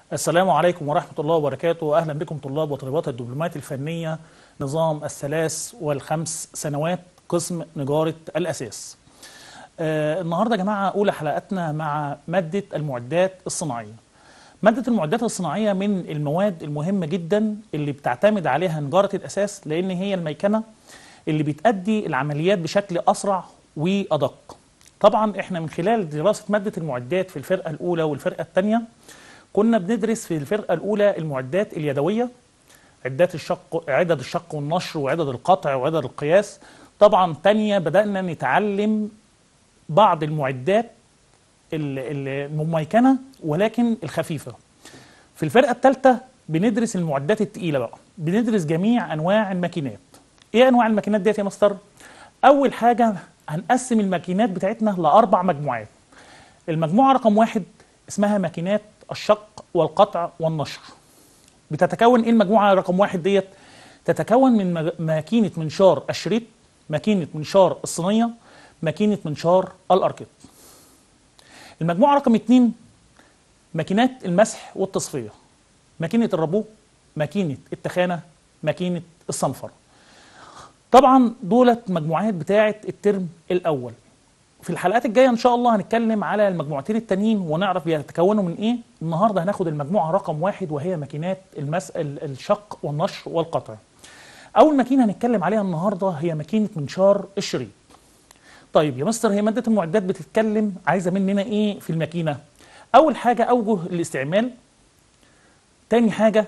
السلام عليكم ورحمة الله وبركاته أهلا بكم طلاب وطالبات الدبلومات الفنية نظام الثلاث والخمس سنوات قسم نجارة الأساس آه النهاردة يا جماعة أولى حلقاتنا مع مادة المعدات الصناعية مادة المعدات الصناعية من المواد المهمة جدا اللي بتعتمد عليها نجارة الأساس لأن هي الميكنة اللي بتأدي العمليات بشكل أسرع وأدق طبعا احنا من خلال دراسة مادة المعدات في الفرقة الأولى والفرقة الثانية كنا بندرس في الفرقة الأولى المعدات اليدوية عدات الشق عدد الشق والنشر وعدد القطع وعدد القياس طبعا تانية بدأنا نتعلم بعض المعدات المميكنة ولكن الخفيفة في الفرقة الثالثة بندرس المعدات التقيلة بقى بندرس جميع أنواع الماكينات إيه أنواع الماكينات ديت يا مستر؟ أول حاجة هنقسم الماكينات بتاعتنا لأربع مجموعات المجموعة رقم واحد اسمها ماكينات الشق والقطع والنشر بتتكون ايه المجموعه رقم واحد ديت تتكون من ماكينه منشار الشريط ماكينه منشار الصينيه ماكينه منشار الاركت المجموعه رقم اتنين ماكينات المسح والتصفيه ماكينه الربو ماكينه التخانه ماكينه الصنفره طبعا دولت مجموعات بتاعه الترم الاول في الحلقات الجايه ان شاء الله هنتكلم على المجموعتين التانيين ونعرف بيتكونوا من ايه النهارده هناخد المجموعه رقم واحد وهي ماكينات المس... الشق والنشر والقطع اول ماكينه هنتكلم عليها النهارده هي ماكينه منشار الشريط طيب يا مستر هي ماده المعدات بتتكلم عايزه مننا ايه في الماكينه اول حاجه اوجه الاستعمال تاني حاجه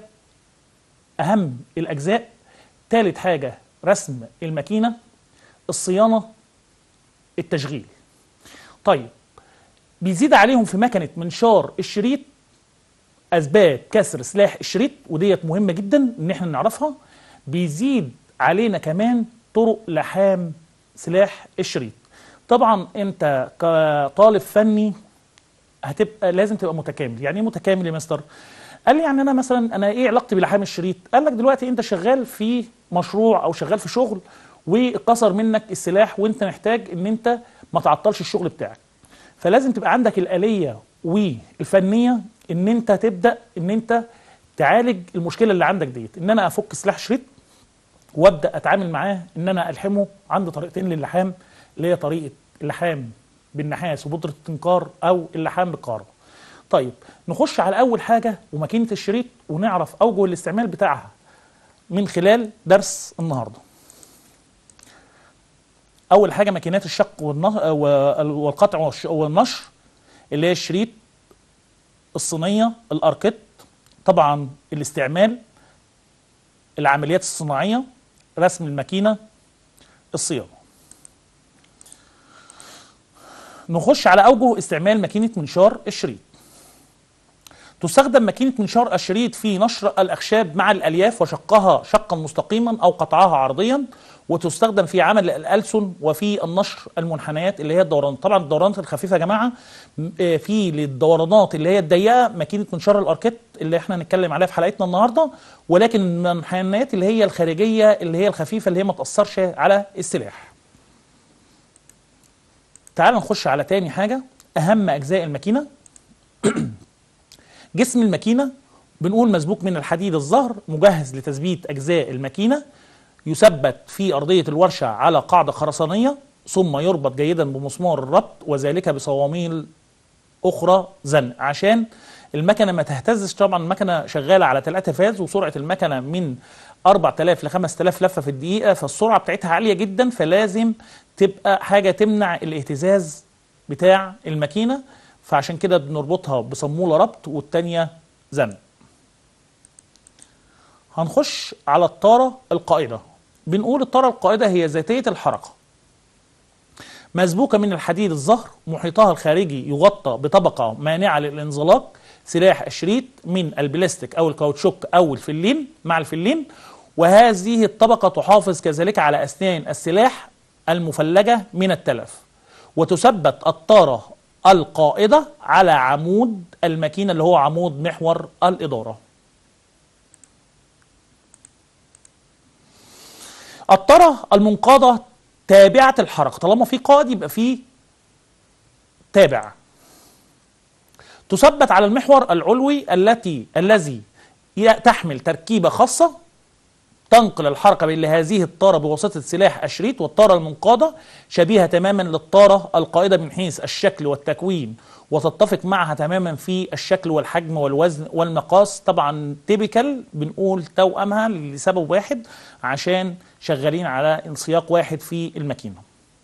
اهم الاجزاء تالت حاجه رسم الماكينه الصيانه التشغيل طيب بيزيد عليهم في مكنه منشار الشريط اسباب كسر سلاح الشريط وديت مهمه جدا ان احنا نعرفها بيزيد علينا كمان طرق لحام سلاح الشريط طبعا انت كطالب فني هتبقى لازم تبقى متكامل يعني ايه متكامل يا مستر قال لي يعني انا مثلا انا ايه علاقتي بلحام الشريط قال لك دلوقتي انت شغال في مشروع او شغال في شغل واتكسر منك السلاح وانت محتاج ان انت ما تعطلش الشغل بتاعك فلازم تبقى عندك الآلية والفنية ان انت تبدأ ان انت تعالج المشكلة اللي عندك ديت ان انا افك سلاح شريط وابدأ اتعامل معاه ان انا الحمه عندي طريقتين للحام اللي هي طريقة اللحام بالنحاس وبودرة التنكار او اللحام بالكهرباء طيب نخش على اول حاجة وماكينة الشريط ونعرف اوجه الاستعمال بتاعها من خلال درس النهارده اول حاجه ماكينات الشق والقطع والنشر اللي هي الشريط الصينيه الاركت طبعا الاستعمال العمليات الصناعيه رسم الماكينه الصيانه نخش على اوجه استعمال ماكينه منشار الشريط تستخدم ماكينة منشار الشريط في نشر الأخشاب مع الألياف وشقها شقا مستقيما أو قطعها عرضيا وتستخدم في عمل الألسن وفي النشر المنحنيات اللي هي الدوران طبعا الدورانات الخفيفة يا جماعة في للدورانات اللي هي الضيقة ماكينة منشار الأركت اللي احنا هنتكلم عليها في حلقتنا النهاردة ولكن المنحنيات اللي هي الخارجية اللي هي الخفيفة اللي هي ما تأثرش على السلاح تعال نخش على تاني حاجة أهم أجزاء الماكينة جسم الماكينة بنقول مسبوك من الحديد الظهر مجهز لتثبيت أجزاء الماكينة يثبت في أرضية الورشة على قاعدة خرسانية ثم يربط جيدا بمسمار الربط وذلك بصواميل أخرى زن عشان المكنة ما تهتزش طبعا المكنة شغالة على 3 فاز وسرعة المكنة من 4000 ل 5000 لفة في الدقيقة فالسرعة بتاعتها عالية جدا فلازم تبقى حاجة تمنع الاهتزاز بتاع الماكينة فعشان كده بنربطها بصمولة ربط والتانية زن هنخش على الطارة القائدة بنقول الطارة القائدة هي ذاتية الحركة مسبوكة من الحديد الظهر محيطها الخارجي يغطى بطبقة مانعة للانزلاق سلاح الشريط من البلاستيك أو الكاوتشوك أو الفلين مع الفلين وهذه الطبقة تحافظ كذلك على أسنان السلاح المفلجة من التلف وتثبت الطارة القائدة على عمود الماكينة اللي هو عمود محور الإدارة الطرة المنقادة تابعة الحركة طالما في قائد يبقى في تابع تثبت على المحور العلوي التي الذي ي- تحمل تركيبة خاصة تنقل الحركة بين هذه الطارة بواسطة سلاح الشريط والطارة المنقادة شبيهة تماما للطارة القائدة من حيث الشكل والتكوين وتتفق معها تماما في الشكل والحجم والوزن والمقاس طبعا تيبيكال بنقول توأمها لسبب واحد عشان شغالين على انسياق واحد في الماكينة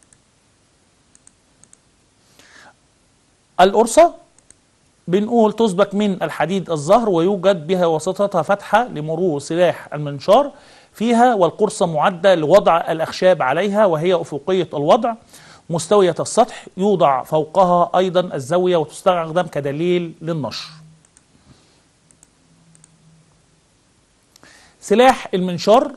القرصة بنقول تسبك من الحديد الزهر ويوجد بها وسطتها فتحة لمرور سلاح المنشار فيها والقرصة معدة لوضع الأخشاب عليها وهي أفقية الوضع مستوية السطح يوضع فوقها أيضا الزاوية وتستخدم كدليل للنشر سلاح المنشار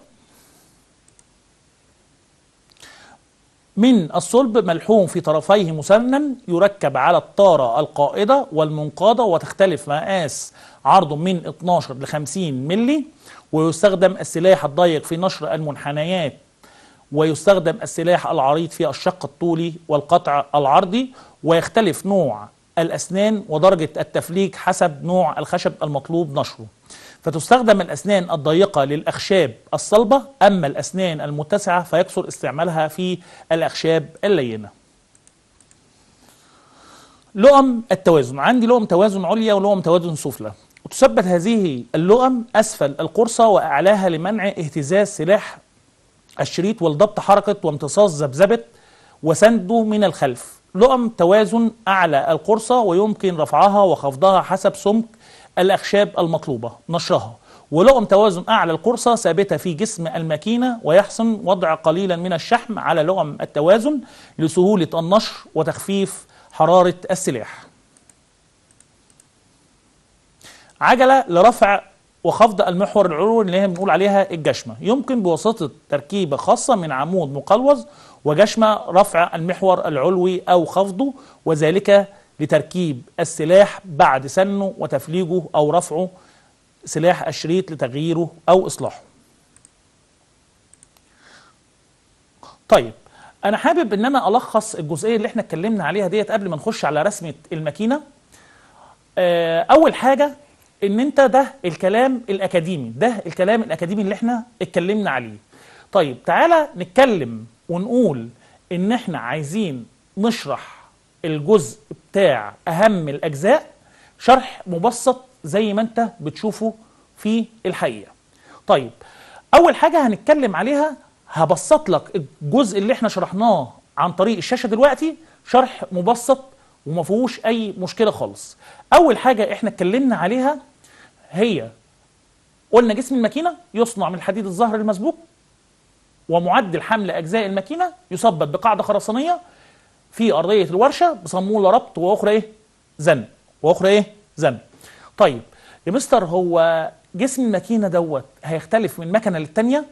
من الصلب ملحوم في طرفيه مسنن يركب على الطارة القائدة والمنقادة وتختلف مقاس عرضه من 12 ل 50 ملي ويستخدم السلاح الضيق في نشر المنحنيات ويستخدم السلاح العريض في الشق الطولي والقطع العرضي ويختلف نوع الأسنان ودرجة التفليك حسب نوع الخشب المطلوب نشره فتستخدم الأسنان الضيقة للأخشاب الصلبة أما الأسنان المتسعة فيكثر استعمالها في الأخشاب اللينة لؤم التوازن عندي لؤم توازن عليا ولؤم توازن سفلى وتثبت هذه اللؤم أسفل القرصة وأعلاها لمنع اهتزاز سلاح الشريط والضبط حركة وامتصاص ذبذبة وسنده من الخلف لؤم توازن أعلى القرصة ويمكن رفعها وخفضها حسب سمك الأخشاب المطلوبة نشرها ولؤم توازن أعلى القرصة ثابتة في جسم الماكينة ويحسن وضع قليلا من الشحم على لؤم التوازن لسهولة النشر وتخفيف حرارة السلاح عجلة لرفع وخفض المحور العلوي اللي هي بنقول عليها الجشمة يمكن بواسطة تركيبة خاصة من عمود مقلوظ وجشمة رفع المحور العلوي أو خفضه وذلك لتركيب السلاح بعد سنه وتفليجه أو رفعه سلاح الشريط لتغييره أو إصلاحه طيب أنا حابب إن أنا ألخص الجزئية اللي احنا اتكلمنا عليها ديت قبل ما نخش على رسمة الماكينة آه، أول حاجة ان انت ده الكلام الاكاديمي ده الكلام الاكاديمي اللي احنا اتكلمنا عليه طيب تعالى نتكلم ونقول ان احنا عايزين نشرح الجزء بتاع اهم الاجزاء شرح مبسط زي ما انت بتشوفه في الحقيقه طيب اول حاجه هنتكلم عليها هبسط لك الجزء اللي احنا شرحناه عن طريق الشاشه دلوقتي شرح مبسط وما فيهوش اي مشكله خالص اول حاجه احنا اتكلمنا عليها هي قلنا جسم الماكينه يصنع من الحديد الزهر المسبوك ومعدل حمل اجزاء الماكينه يثبت بقاعده خرسانيه في ارضيه الورشه بصموله ربط واخرى ايه زن واخرى ايه زن طيب يا مستر هو جسم الماكينه دوت هيختلف من مكنه للتانيه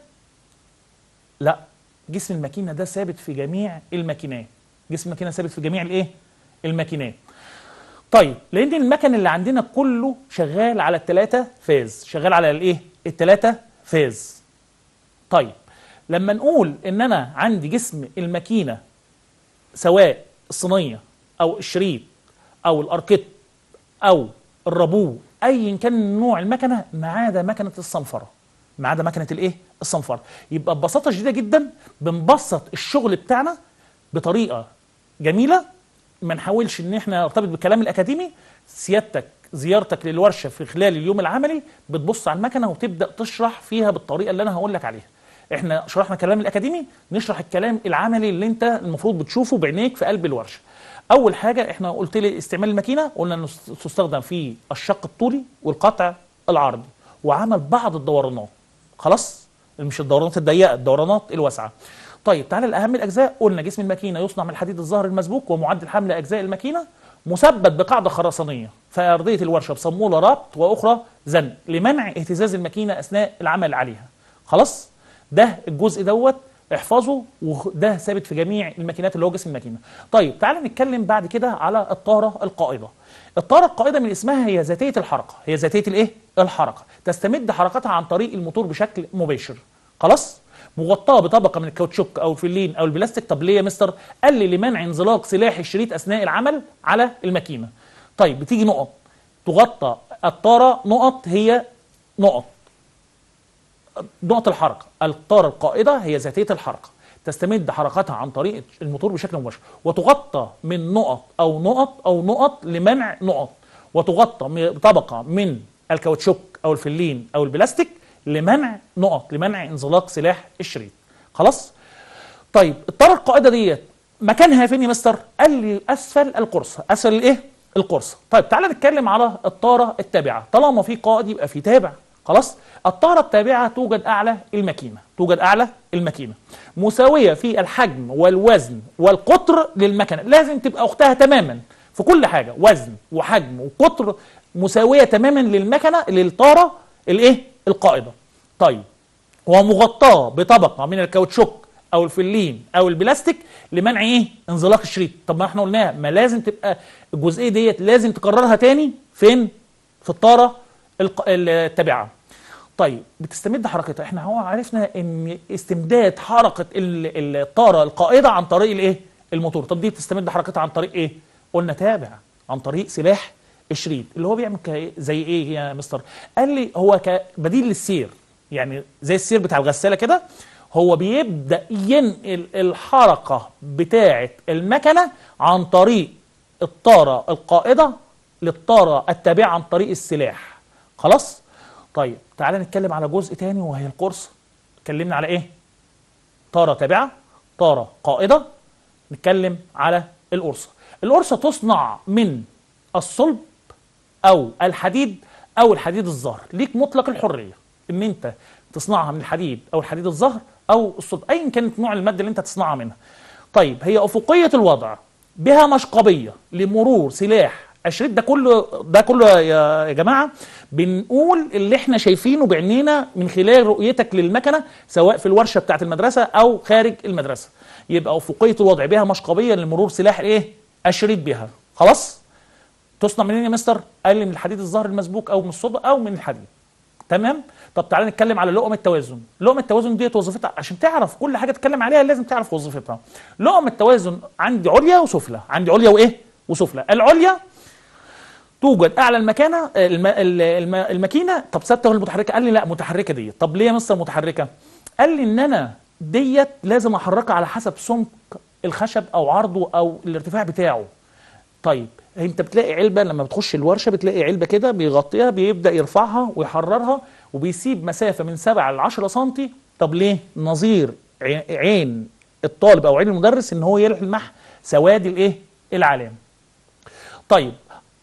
لا جسم الماكينه ده ثابت في جميع الماكينات جسم الماكينه ثابت في جميع الايه الماكينات طيب لان المكن اللي عندنا كله شغال على الثلاثه فاز شغال على الايه الثلاثه فاز طيب لما نقول ان انا عندي جسم الماكينه سواء الصينيه او الشريط او الاركيت او الرابو ايا كان نوع المكنه ما عدا مكنه الصنفره ما عدا مكنه الايه الصنفره يبقى ببساطه شديده جدا بنبسط الشغل بتاعنا بطريقه جميله ما نحاولش ان احنا نرتبط بالكلام الاكاديمي سيادتك زيارتك للورشه في خلال اليوم العملي بتبص على المكنه وتبدا تشرح فيها بالطريقه اللي انا هقول لك عليها احنا شرحنا الكلام الاكاديمي نشرح الكلام العملي اللي انت المفروض بتشوفه بعينيك في قلب الورشه اول حاجه احنا قلت لي استعمال الماكينه قلنا انه تستخدم في الشق الطولي والقطع العرضي وعمل بعض الدورانات خلاص مش الدورانات الضيقه الدورانات الواسعه طيب تعالى لاهم الاجزاء قلنا جسم الماكينه يصنع من الحديد الزهر المسبوك ومعدل حمل اجزاء الماكينه مثبت بقاعده خرسانيه في ارضيه الورشه بصموله ربط واخرى زن لمنع اهتزاز الماكينه اثناء العمل عليها خلاص ده الجزء دوت احفظه وده ثابت في جميع الماكينات اللي هو جسم الماكينه طيب تعالى نتكلم بعد كده على الطاره القائده الطاره القائده من اسمها هي ذاتيه الحركه هي ذاتيه الايه الحركه تستمد حركتها عن طريق الموتور بشكل مباشر خلاص مغطاه بطبقه من الكاوتشوك او الفلين او البلاستيك طب ليه يا مستر قال لي لمنع انزلاق سلاح الشريط اثناء العمل على الماكينه طيب بتيجي نقط تغطى الطاره نقط هي نقط نقط الحركه الطاره القائده هي ذاتيه الحركه تستمد حركتها عن طريق الموتور بشكل مباشر وتغطى من نقط او نقط او نقط لمنع نقط وتغطى م- بطبقه من الكاوتشوك او الفلين او البلاستيك لمنع نقط لمنع انزلاق سلاح الشريط خلاص طيب الطاره القائده ديت مكانها فين يا مستر قال لي اسفل القرصه اسفل الايه القرصه طيب تعالى نتكلم على الطاره التابعه طالما في قائد يبقى في تابع خلاص الطاره التابعه توجد اعلى الماكينه توجد اعلى الماكينه مساويه في الحجم والوزن والقطر للمكنه لازم تبقى اختها تماما في كل حاجه وزن وحجم وقطر مساويه تماما للمكنه للطاره الايه القائده طيب ومغطاه بطبقه من الكاوتشوك او الفلين او البلاستيك لمنع ايه انزلاق الشريط طب ما احنا قلناها ما لازم تبقى الجزئيه ديت لازم تكررها تاني فين في الطاره الق- التابعه طيب بتستمد حركتها احنا هو عرفنا ان استمداد حركه ال- الطاره القائده عن طريق الايه الموتور طب دي بتستمد حركتها عن طريق ايه قلنا تابع عن طريق سلاح الشريط اللي هو بيعمل كإيه؟ زي ايه يا مستر قال لي هو كبديل للسير يعني زي السير بتاع الغساله كده هو بيبدا ينقل الحركه بتاعه المكنه عن طريق الطاره القائده للطاره التابعه عن طريق السلاح خلاص طيب تعالى نتكلم على جزء تاني وهي القرص اتكلمنا على ايه طاره تابعه طاره قائده نتكلم على القرصه القرصه تصنع من الصلب او الحديد او الحديد الزهر ليك مطلق الحريه ان انت تصنعها من الحديد او الحديد الزهر او الصلب ايا كانت نوع الماده اللي انت تصنعها منها طيب هي افقيه الوضع بها مشقبيه لمرور سلاح الشريط ده كله ده كله يا يا جماعه بنقول اللي احنا شايفينه بعينينا من خلال رؤيتك للمكنه سواء في الورشه بتاعه المدرسه او خارج المدرسه يبقى افقيه الوضع بها مشقبيه لمرور سلاح الايه الشريط بها خلاص تصنع منين يا مستر قال لي من الحديد الزهر المسبوك او من الصلب او من الحديد تمام طب تعالى نتكلم على لقم التوازن لقم التوازن ديت وظيفتها عشان تعرف كل حاجه تتكلم عليها لازم تعرف وظيفتها لقم التوازن عندي عليا وسفلى عندي عليا وايه وسفلى العليا توجد اعلى المكانه الم... الم... الم... الماكينه طب ثابته ولا متحركه قال لي لا متحركه ديت طب ليه يا مستر متحركه قال لي ان انا ديت لازم احركها على حسب سمك الخشب او عرضه او الارتفاع بتاعه طيب انت بتلاقي علبه لما بتخش الورشه بتلاقي علبه كده بيغطيها بيبدا يرفعها ويحررها وبيسيب مسافه من 7 ل 10 سم طب ليه نظير عي- عين الطالب او عين المدرس ان هو يلمح سواد الايه العلام طيب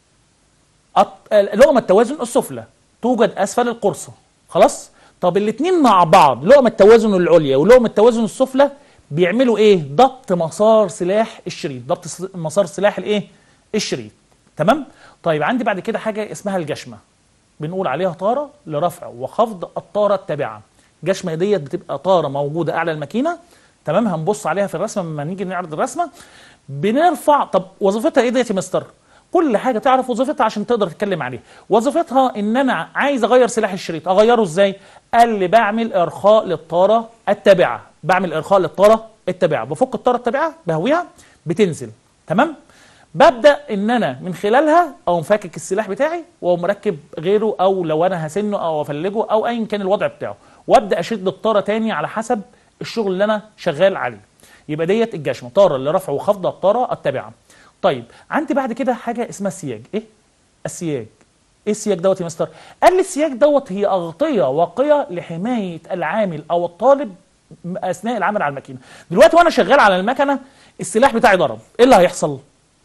الط- لقمه التوازن السفلى توجد اسفل القرصه خلاص طب الاثنين مع بعض لقمه التوازن العليا ولقمه التوازن السفلى بيعملوا ايه ضبط مسار سلاح الشريط ضبط س- مسار سلاح الايه الشريط تمام طيب عندي بعد كده حاجه اسمها الجشمه بنقول عليها طاره لرفع وخفض الطاره التابعه جشمه ديت بتبقى طاره موجوده اعلى الماكينه تمام هنبص عليها في الرسمه لما نيجي نعرض الرسمه بنرفع طب وظيفتها ايه ديت يا مستر كل حاجه تعرف وظيفتها عشان تقدر تتكلم عليها وظيفتها ان انا عايز اغير سلاح الشريط اغيره ازاي قال لي بعمل ارخاء للطاره التابعه بعمل ارخاء للطاره التابعه بفك الطاره التابعه بهويها بتنزل تمام ببدا ان انا من خلالها او مفكك السلاح بتاعي واقوم مركب غيره او لو انا هسنه او افلجه او ايا كان الوضع بتاعه وابدا اشد الطاره تاني على حسب الشغل اللي انا شغال عليه يبقى ديت الجشمه طاره لرفع وخفض الطاره التابعه طيب عندي بعد كده حاجه اسمها السياج ايه السياج ايه السياج دوت يا مستر قال لي السياج دوت هي اغطيه واقيه لحمايه العامل او الطالب اثناء العمل على الماكينه دلوقتي وانا شغال على المكنه السلاح بتاعي ضرب ايه اللي هيحصل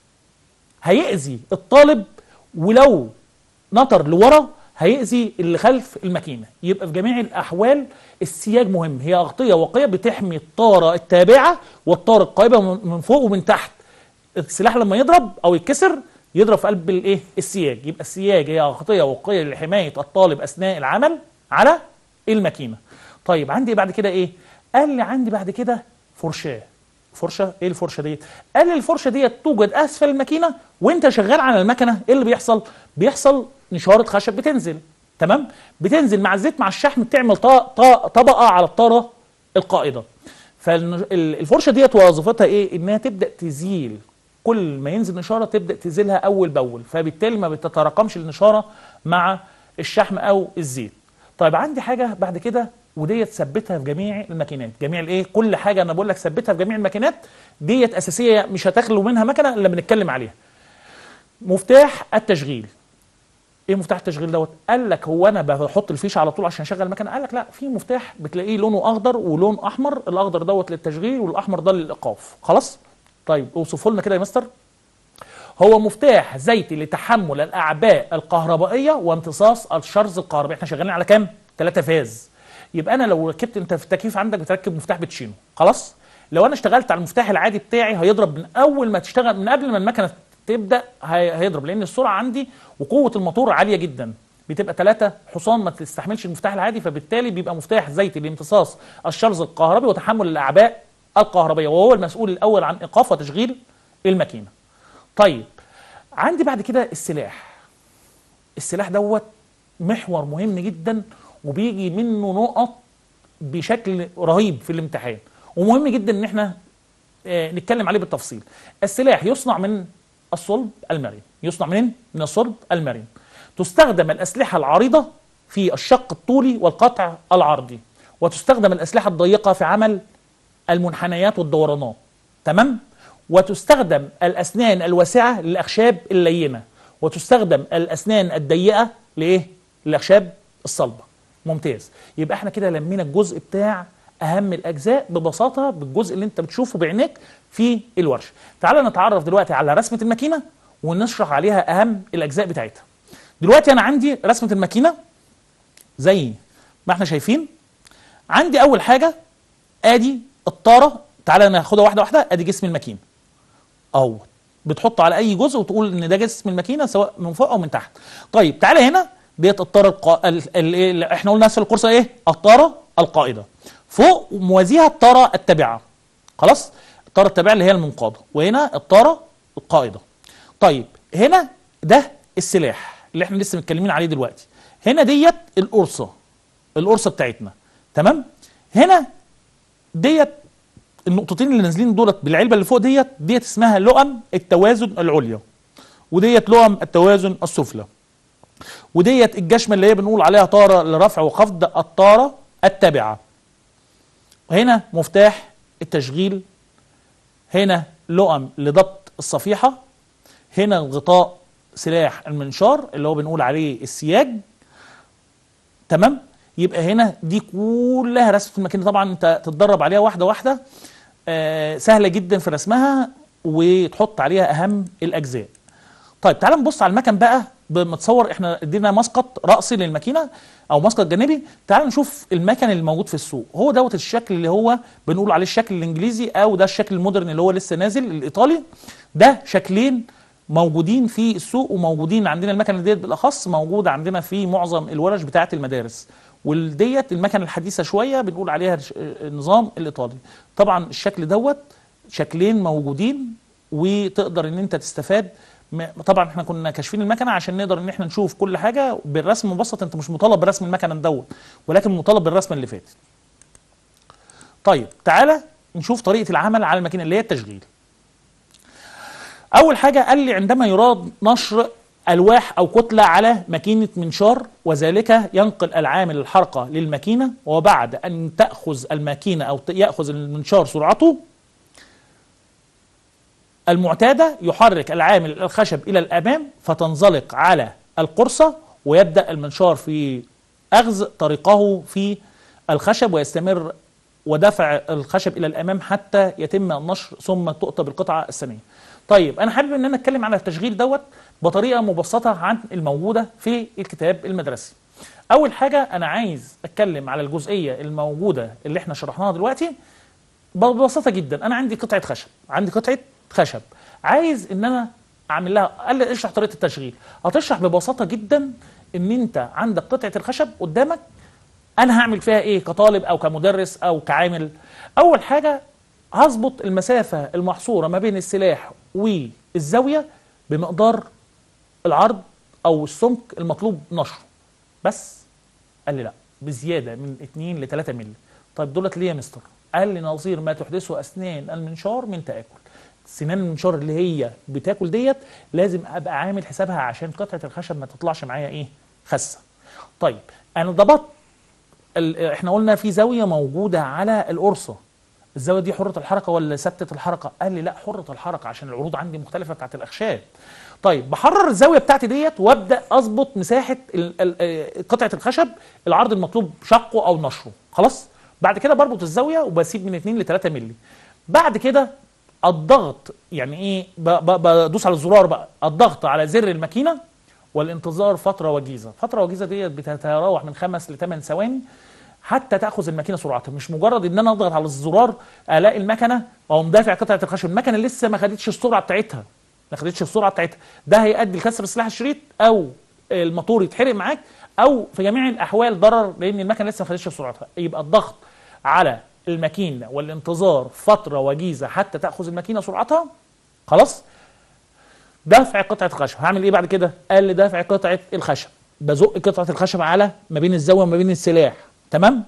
هيأذي الطالب ولو نطر لورا هيأذي اللي خلف الماكينه يبقى في جميع الاحوال السياج مهم هي اغطيه واقيه بتحمي الطاره التابعه والطاره القائمه من من فوق ومن تحت السلاح لما يضرب او يتكسر يضرب في قلب الايه السياج يبقى السياج هي اغطيه واقيه لحمايه الطالب اثناء العمل على الماكينه طيب عندي بعد كده ايه قال لي عندي بعد كده فرشاه فرشه ايه الفرشه ديت قال لي الفرشه ديت توجد اسفل الماكينه وانت شغال على المكنه ايه اللي بيحصل بيحصل نشاره خشب بتنزل تمام بتنزل مع الزيت مع الشحم بتعمل ط- ط- طبقه على الطاره القائده فالفرشه ديت وظيفتها ايه انها تبدا تزيل كل ما ينزل نشاره تبدا تزيلها اول باول فبالتالي ما بتتراكمش النشاره مع الشحم او الزيت طيب عندي حاجه بعد كده وديت ثبتها في جميع الماكينات جميع الايه كل حاجه انا بقول لك ثبتها في جميع الماكينات ديت اساسيه مش هتخلو منها مكنه الا بنتكلم عليها مفتاح التشغيل ايه مفتاح التشغيل دوت قال لك هو انا بحط الفيشه على طول عشان اشغل المكنه قال لك لا في مفتاح بتلاقيه لونه اخضر ولون احمر الاخضر دوت للتشغيل والاحمر ده للايقاف خلاص طيب اوصفه لنا كده يا مستر هو مفتاح زيتي لتحمل الاعباء الكهربائيه وامتصاص الشرز الكهربائي احنا شغالين على كام 3 فاز يبقى انا لو ركبت انت في التكييف عندك بتركب مفتاح بتشينه خلاص لو انا اشتغلت على المفتاح العادي بتاعي هيضرب من اول ما تشتغل من قبل ما المكنه تبدا هي- هيضرب لان السرعه عندي وقوه الموتور عاليه جدا بتبقى ثلاثة حصان ما تستحملش المفتاح العادي فبالتالي بيبقى مفتاح زيتي لامتصاص الشرز الكهربي وتحمل الاعباء الكهربيه وهو المسؤول الاول عن ايقاف وتشغيل الماكينه. طيب عندي بعد كده السلاح. السلاح دوت محور مهم جدا وبيجي منه نقط بشكل رهيب في الامتحان ومهم جدا ان احنا آه، نتكلم عليه بالتفصيل السلاح يصنع من الصلب المرن يصنع من من الصلب المرن تستخدم الأسلحة العريضة في الشق الطولي والقطع العرضي وتستخدم الأسلحة الضيقة في عمل المنحنيات والدورانات تمام وتستخدم الأسنان الواسعة للأخشاب اللينة وتستخدم الأسنان الضيقة لإيه؟ للأخشاب الصلبة ممتاز يبقى احنا كده لمينا الجزء بتاع اهم الاجزاء ببساطه بالجزء اللي انت بتشوفه بعينيك في الورشه تعال نتعرف دلوقتي على رسمه الماكينه ونشرح عليها اهم الاجزاء بتاعتها دلوقتي انا عندي رسمه الماكينه زي ما احنا شايفين عندي اول حاجه ادي الطاره تعالى ناخدها واحده واحده ادي جسم الماكينه اهو بتحط على اي جزء وتقول ان ده جسم الماكينه سواء من فوق او من تحت طيب تعالى هنا ديت الطاره القا... ال... ال... ال... احنا قلنا اسفل القرصه ايه الطاره القائده فوق موازيها الطاره التابعه خلاص الطاره التابعه اللي هي المنقاده وهنا الطاره القائده طيب هنا ده السلاح اللي احنا لسه متكلمين عليه دلوقتي هنا ديت القرصه القرصه بتاعتنا تمام هنا ديت النقطتين اللي نازلين دولت بالعلبه اللي فوق ديت ديت اسمها لؤم التوازن العليا وديت لؤم التوازن السفلى وديت الجشمه اللي هي بنقول عليها طاره لرفع وخفض الطاره التابعه هنا مفتاح التشغيل هنا لؤم لضبط الصفيحه هنا غطاء سلاح المنشار اللي هو بنقول عليه السياج تمام يبقى هنا دي كلها رسمه الماكينه طبعا انت تتدرب عليها واحده واحده آه سهله جدا في رسمها وتحط عليها اهم الاجزاء طيب تعال نبص على المكن بقى متصور احنا ادينا مسقط راسي للماكينه او مسقط جانبي تعال نشوف المكن اللي موجود في السوق هو دوت الشكل اللي هو بنقول عليه الشكل الانجليزي او ده الشكل المودرن اللي هو لسه نازل الايطالي ده شكلين موجودين في السوق وموجودين عندنا المكنه ديت بالاخص موجوده عندنا في معظم الورش بتاعه المدارس والديت المكنه الحديثه شويه بنقول عليها الش- النظام الايطالي طبعا الشكل دوت شكلين موجودين وتقدر ان انت تستفاد م- طبعا احنا كنا كاشفين المكنه عشان نقدر ان احنا نشوف كل حاجه بالرسم مبسط انت مش مطالب برسم المكنه دوت ولكن مطالب بالرسمه اللي فاتت طيب تعالى نشوف طريقه العمل على الماكينه اللي هي التشغيل اول حاجه قال لي عندما يراد نشر الواح او كتله على ماكينه منشار وذلك ينقل العامل الحركه للماكينه وبعد ان تاخذ الماكينه او ت- ياخذ المنشار سرعته المعتاده يحرك العامل الخشب الى الامام فتنزلق على القرصه ويبدا المنشار في اخذ طريقه في الخشب ويستمر ودفع الخشب الى الامام حتى يتم النشر ثم تؤتى بالقطعه الثانيه. طيب انا حابب ان انا اتكلم على التشغيل دوت بطريقه مبسطه عن الموجوده في الكتاب المدرسي. اول حاجه انا عايز اتكلم على الجزئيه الموجوده اللي احنا شرحناها دلوقتي ببساطه جدا انا عندي قطعه خشب عندي قطعه خشب عايز ان انا اعمل لها قال لي اشرح طريقه التشغيل هتشرح ببساطه جدا ان انت عندك قطعه الخشب قدامك انا هعمل فيها ايه كطالب او كمدرس او كعامل اول حاجه هظبط المسافه المحصوره ما بين السلاح والزاويه بمقدار العرض او السمك المطلوب نشره بس قال لي لا بزياده من 2 ل 3 مللي طيب دولت ليه يا مستر قال لي نظير ما تحدثه اسنان المنشار من تاكل سنان المنشار اللي هي بتاكل ديت لازم ابقى عامل حسابها عشان قطعه الخشب ما تطلعش معايا ايه خسه طيب انا ضبطت ال- احنا قلنا في زاويه موجوده على القرصه الزاويه دي حره الحركه ولا ثابته الحركه قال لي لا حره الحركه عشان العروض عندي مختلفه بتاعت الاخشاب طيب بحرر الزاويه بتاعتي ديت وابدا اظبط مساحه ال- ال- آه، قطعه الخشب العرض المطلوب شقه او نشره خلاص بعد كده بربط الزاويه وبسيب من 2 ل 3 مللي بعد كده الضغط يعني ايه ب- ب- بدوس على الزرار بقى الضغط على زر الماكينه والانتظار فتره وجيزه فتره وجيزه ديت بتتراوح من خمس ل 8 ثواني حتى تاخذ الماكينه سرعتها مش مجرد ان انا اضغط على الزرار الاقي المكنه او مدافع قطعه الخشب المكنه لسه ما خدتش السرعه بتاعتها ما خدتش السرعه بتاعتها ده هيؤدي لكسر سلاح الشريط او الموتور يتحرق معاك او في جميع الاحوال ضرر لان المكنه لسه ما خدتش سرعتها يبقى الضغط على الماكينه والانتظار فتره وجيزه حتى تاخذ الماكينه سرعتها خلاص دفع قطعه الخشب هعمل ايه بعد كده قال لي دفع قطعه الخشب بزق قطعه الخشب على ما بين الزاويه وما بين السلاح تمام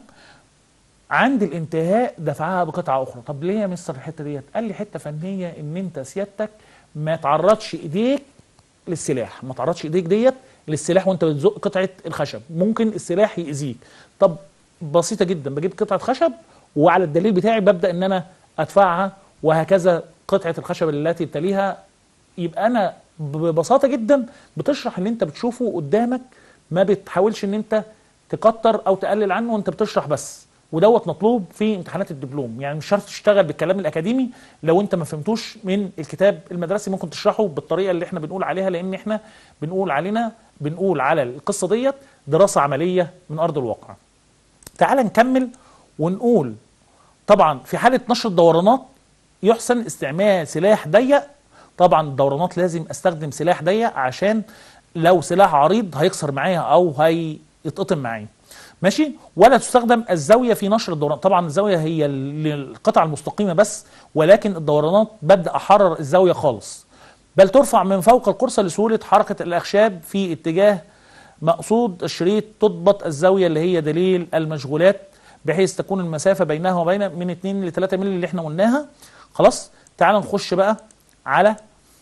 عند الانتهاء دفعها بقطعه اخرى طب ليه يا مستر الحته ديت قال لي حته فنيه ان انت سيادتك ما تعرضش ايديك للسلاح ما تعرضش ايديك ديت للسلاح وانت بتزق قطعه الخشب ممكن السلاح يأذيك طب بسيطه جدا بجيب قطعه خشب وعلى الدليل بتاعي ببدا ان انا ادفعها وهكذا قطعه الخشب التي تليها يبقى انا ببساطه جدا بتشرح اللي انت بتشوفه قدامك ما بتحاولش ان انت تكتر او تقلل عنه وانت بتشرح بس ودوت مطلوب في امتحانات الدبلوم يعني مش شرط تشتغل بالكلام الاكاديمي لو انت ما فهمتوش من الكتاب المدرسي ممكن تشرحه بالطريقه اللي احنا بنقول عليها لان احنا بنقول علينا بنقول على القصه ديت دراسه عمليه من ارض الواقع تعال نكمل ونقول طبعا في حاله نشر الدورانات يحسن استعمال سلاح ضيق طبعا الدورانات لازم استخدم سلاح ضيق عشان لو سلاح عريض هيكسر معايا او هيتقطم معايا ماشي ولا تستخدم الزاويه في نشر الدوران طبعا الزاويه هي للقطعه المستقيمه بس ولكن الدورانات ببدا احرر الزاويه خالص بل ترفع من فوق القرصه لسهوله حركه الاخشاب في اتجاه مقصود الشريط تضبط الزاويه اللي هي دليل المشغولات بحيث تكون المسافه بينها وبين من 2 ل 3 مللي اللي احنا قلناها خلاص تعال نخش بقى على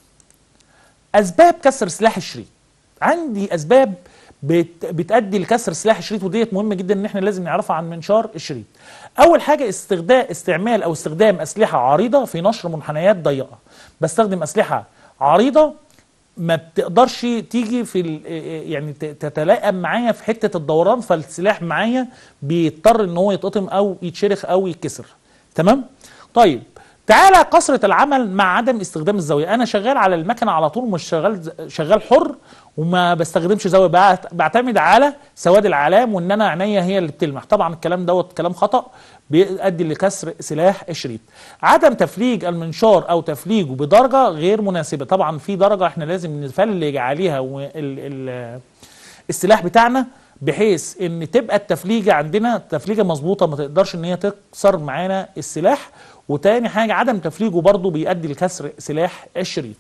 اسباب كسر سلاح الشريط عندي اسباب بت بتؤدي لكسر سلاح الشريط وديت مهم جدا ان احنا لازم نعرفها عن منشار الشريط اول حاجه استخدام استعمال او استخدام اسلحه عريضه في نشر منحنيات ضيقه بستخدم اسلحه عريضه ما بتقدرش تيجي في يعني تتلائم معايا في حته الدوران فالسلاح معايا بيضطر ان هو يتقطم او يتشرخ او يتكسر تمام طيب تعالى كثرة العمل مع عدم استخدام الزاوية أنا شغال على المكنة على طول مش شغال شغال حر وما بستخدمش زاوية بعتمد على سواد العلام وإن أنا عينيا هي اللي بتلمح طبعا الكلام دوت كلام خطأ بيؤدي لكسر سلاح الشريط عدم تفليج المنشار أو تفليجه بدرجة غير مناسبة طبعا في درجة احنا لازم نفلج عليها ال ال السلاح بتاعنا بحيث ان تبقى التفليجه عندنا تفليجه مظبوطه ما تقدرش ان هي تكسر معانا السلاح وتاني حاجه عدم تفليجه برضو بيؤدي لكسر سلاح الشريط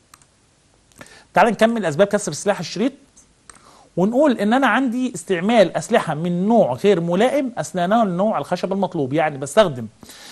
تعال نكمل اسباب كسر سلاح الشريط ونقول ان انا عندي استعمال اسلحه من نوع غير ملائم اثناء نوع الخشب المطلوب يعني بستخدم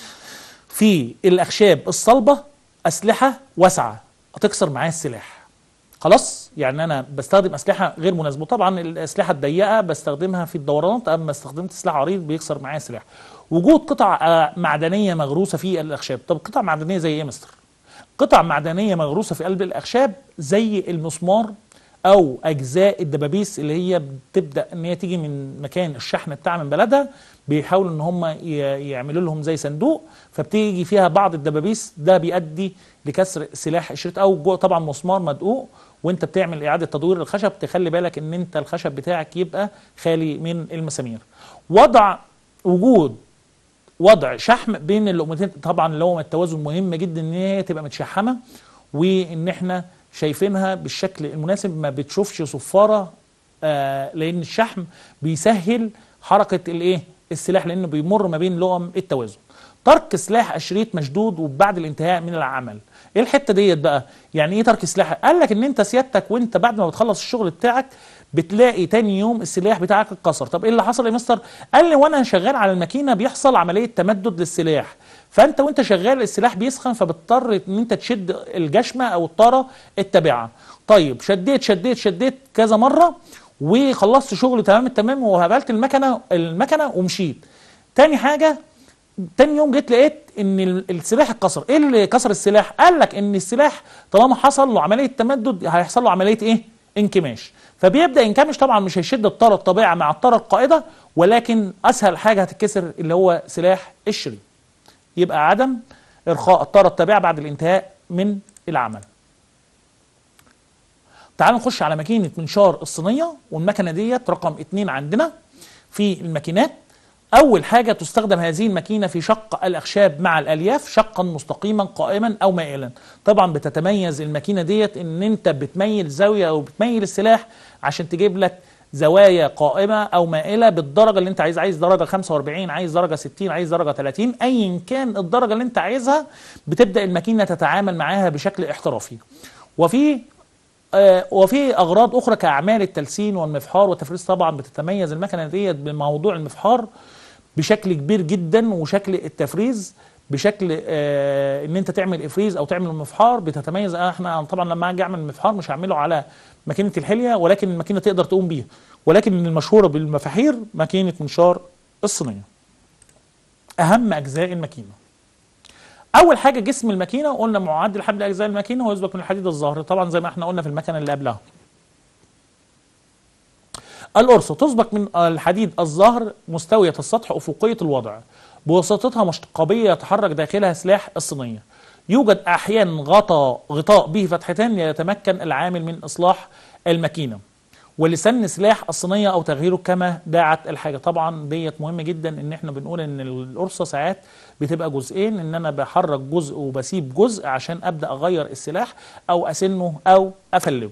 في الاخشاب الصلبه اسلحه واسعه هتكسر معايا السلاح خلاص يعني انا بستخدم اسلحه غير مناسبه طبعا الاسلحه الضيقه بستخدمها في الدورانات اما استخدمت سلاح عريض بيكسر معايا السلاح وجود قطع معدنيه مغروسه في الاخشاب طب قطع معدنيه زي ايه يا مستر قطع معدنيه مغروسه في قلب الاخشاب زي المسمار او اجزاء الدبابيس اللي هي بتبدا ان هي تيجي من مكان الشحن بتاع من بلدها بيحاولوا ان هم يعملوا لهم زي صندوق فبتيجي فيها بعض الدبابيس ده بيؤدي لكسر سلاح الشريط او جوه طبعا مسمار مدقوق وانت بتعمل اعاده تدوير الخشب تخلي بالك ان انت الخشب بتاعك يبقى خالي من المسامير وضع وجود وضع شحم بين اللقمتين طبعا اللي هو التوازن مهم جدا ان هي تبقى متشحمه وان احنا شايفينها بالشكل المناسب ما بتشوفش صفاره آه لان الشحم بيسهل حركه الايه السلاح لانه بيمر ما بين لقم التوازن ترك سلاح الشريط مشدود وبعد الانتهاء من العمل ايه الحته ديت بقى يعني ايه ترك سلاح قال لك ان انت سيادتك وانت بعد ما بتخلص الشغل بتاعك بتلاقي تاني يوم السلاح بتاعك اتكسر طب ايه اللي حصل يا مستر قال لي وانا شغال على الماكينه بيحصل عمليه تمدد للسلاح فانت وانت شغال السلاح بيسخن فبتضطر ان انت تشد الجشمه او الطاره التابعه طيب شديت شديت شديت كذا مره وخلصت شغل تمام التمام وهبلت المكنه المكنه ومشيت تاني حاجه تاني يوم جيت لقيت ان ال- السلاح اتكسر ايه اللي كسر السلاح قال لك ان السلاح طالما حصل له عمليه تمدد هيحصل له عمليه ايه انكماش فبيبدا ينكمش طبعا مش هيشد الطاره الطبيعه مع الطاره القائده ولكن اسهل حاجه هتتكسر اللي هو سلاح الشريط يبقى عدم ارخاء الطاره التابعه بعد الانتهاء من العمل تعالوا نخش على ماكينه منشار الصينيه والمكنه ديت رقم اتنين عندنا في الماكينات اول حاجه تستخدم هذه الماكينه في شق الاخشاب مع الالياف شقا مستقيما قائما او مائلا طبعا بتتميز الماكينه ديت ان انت بتميل زاويه او بتميل السلاح عشان تجيب لك زوايا قائمه او مائله بالدرجه اللي انت عايز عايز درجه 45 عايز درجه 60 عايز درجه 30 ايا كان الدرجه اللي انت عايزها بتبدا الماكينه تتعامل معاها بشكل احترافي وفي آه، وفي اغراض اخرى كاعمال التلسين والمفحار والتفريز طبعا بتتميز المكنه ديت بموضوع المفحار بشكل كبير جدا وشكل التفريز بشكل آه ان انت تعمل افريز او تعمل مفحار بتتميز آه، احنا طبعا لما اجي اعمل مفحار مش هعمله على ماكينه الحليه ولكن الماكينه تقدر تقوم بيها ولكن المشهوره بالمفاحير ماكينه منشار الصينيه اهم اجزاء الماكينه اول حاجه جسم الماكينه قلنا معدل حمل اجزاء الماكينه ويسبق من الحديد الظاهري طبعا زي ما احنا قلنا في المكنه اللي قبلها القرصة تسبق من الحديد الظهر مستوية السطح أفقية الوضع بواسطتها مشقبية يتحرك داخلها سلاح الصينية يوجد أحيانا غطاء غطاء به فتحتان ليتمكن العامل من إصلاح الماكينة ولسن سلاح الصينية أو تغييره كما داعت الحاجة طبعا ديت مهم جدا إن إحنا بنقول إن القرصة ساعات بتبقى جزئين إن أنا بحرك جزء وبسيب جزء عشان أبدأ أغير السلاح أو أسنه أو أفلجه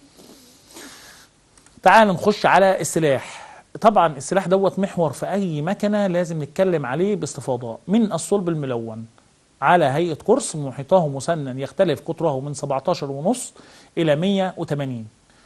تعال نخش على السلاح طبعا السلاح دوت محور في اي مكنه لازم نتكلم عليه باستفاضه من الصلب الملون على هيئه قرص محيطه مسنن يختلف قطره من 17 ونص الى 180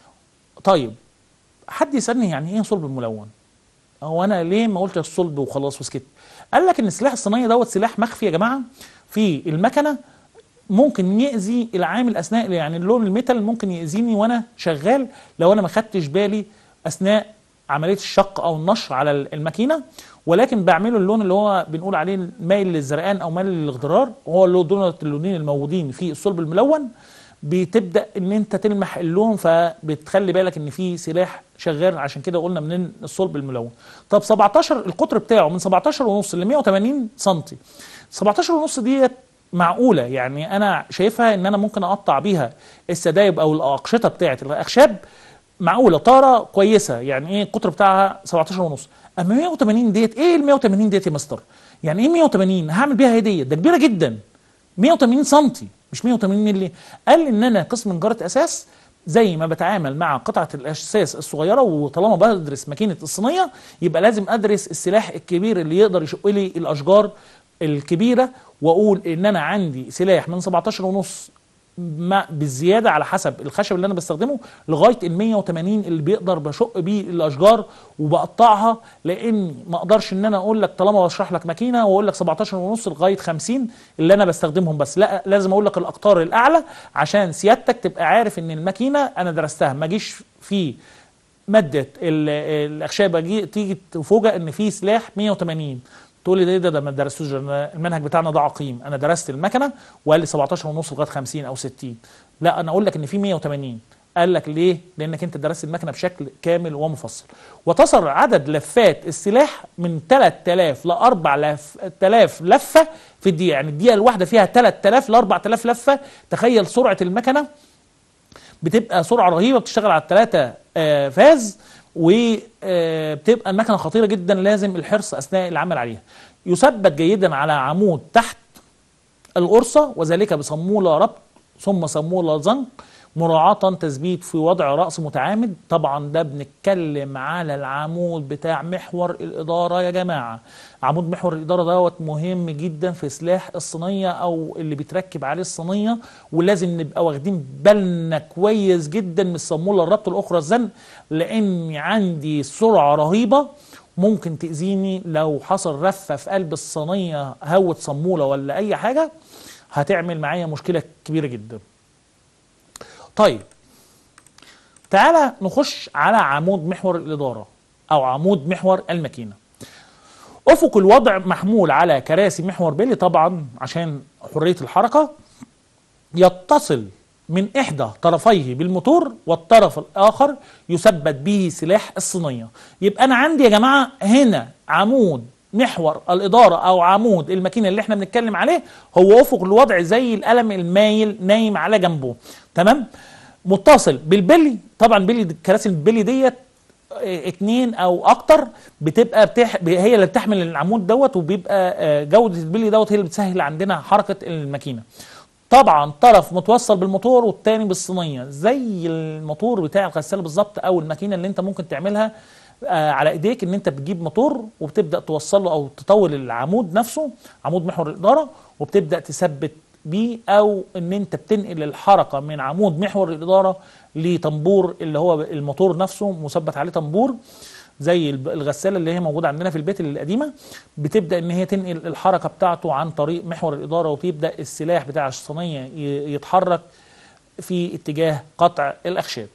طيب حد يسالني يعني ايه صلب ملون هو انا ليه ما قلت الصلب وخلاص وسكت قال لك ان السلاح الصينيه دوت سلاح مخفي يا جماعه في المكنه ممكن يأذي العامل اثناء يعني اللون الميتال ممكن يأذيني وانا شغال لو انا ما خدتش بالي اثناء عمليه الشق او النشر على الماكينه ولكن بعمله اللون اللي هو بنقول عليه مايل للزرقان او مايل للاخضرار وهو اللي دول اللونين الموجودين في الصلب الملون بتبدا ان انت تلمح اللون فبتخلي بالك ان في سلاح شغال عشان كده قلنا من الصلب الملون طب 17 القطر بتاعه من 17 ونص ل 180 سم 17 ونص ديت معقوله يعني انا شايفها ان انا ممكن اقطع بيها السدايب او الاقشطه بتاعه الاخشاب معقوله طاره كويسه يعني ايه القطر بتاعها 17 ونص اما 180 ديت ايه ال 180 ديت يا مستر يعني ايه 180 هعمل بيها ايه ديت ده كبيره جدا 180 سم مش 180 مللي قال ان انا قسم نجاره اساس زي ما بتعامل مع قطعه الاساس الصغيره وطالما بدرس ماكينه الصينيه يبقى لازم ادرس السلاح الكبير اللي يقدر يشق لي الاشجار الكبيره واقول ان انا عندي سلاح من 17 ونص ما بالزياده على حسب الخشب اللي انا بستخدمه لغايه ال 180 اللي بيقدر بشق بيه الاشجار وبقطعها لان ما اقدرش ان انا اقول لك طالما بشرح لك ماكينه واقول لك 17 ونص لغايه 50 اللي انا بستخدمهم بس لا لازم اقول لك الاقطار الاعلى عشان سيادتك تبقى عارف ان الماكينه انا درستها ما اجيش في ماده الاخشاب تيجي تفوجئ ان في سلاح 180 تقول لي ده ده, ده ما درستوش المنهج بتاعنا ده عقيم انا درست المكنه وقال لي 17 ونص لغايه 50 او 60 لا انا اقول لك ان في 180 قال لك ليه؟ لانك انت درست المكنه بشكل كامل ومفصل وتصل عدد لفات السلاح من 3000 ل 4000 لفه في الدقيقه يعني الدقيقه الواحده فيها 3000 ل 4000 لفه تخيل سرعه المكنه بتبقى سرعه رهيبه بتشتغل على الثلاثه آه فاز وبتبقى المكنه خطيره جدا لازم الحرص اثناء العمل عليها يثبت جيدا على عمود تحت القرصه وذلك بصموله ربط ثم صموله زنق مراعاة تثبيت في وضع رأس متعامد طبعا ده بنتكلم على العمود بتاع محور الإدارة يا جماعة عمود محور الإدارة دوت مهم جدا في سلاح الصينية أو اللي بيتركب عليه الصينية ولازم نبقى واخدين بالنا كويس جدا من الصامولة الربط الأخرى الزن لأن عندي سرعة رهيبة ممكن تأذيني لو حصل رفة في قلب الصينية هوت صمولة ولا أي حاجة هتعمل معايا مشكلة كبيرة جدا طيب تعالى نخش على عمود محور الإدارة أو عمود محور الماكينة أفق الوضع محمول على كراسي محور بيلي طبعا عشان حرية الحركة يتصل من إحدى طرفيه بالموتور والطرف الآخر يثبت به سلاح الصينية يبقى أنا عندي يا جماعة هنا عمود محور الإدارة أو عمود الماكينة اللي احنا بنتكلم عليه هو أفق الوضع زي القلم المايل نايم على جنبه تمام متصل بالبلي طبعا بلي كراسي البلي ديت اه، اتنين او اكتر بتبقى بتح... هي اللي بتحمل العمود دوت وبيبقى اه، جوده البلي دوت هي اللي بتسهل عندنا حركه الماكينه طبعا طرف متوصل بالموتور والتاني بالصينيه زي الموتور بتاع الغساله بالظبط او الماكينه اللي انت ممكن تعملها آه، على ايديك ان انت بتجيب موتور وبتبدا توصله او تطول العمود نفسه عمود محور الاداره وبتبدا تثبت بيه او ان انت بتنقل الحركه من عمود محور الاداره لطنبور اللي هو الموتور نفسه مثبت عليه طنبور زي الب- الغساله اللي هي موجوده عندنا في البيت القديمه بتبدا ان هي تنقل الحركه بتاعته عن طريق محور الاداره وتبدا السلاح بتاع الصينيه ي- يتحرك في اتجاه قطع الاخشاب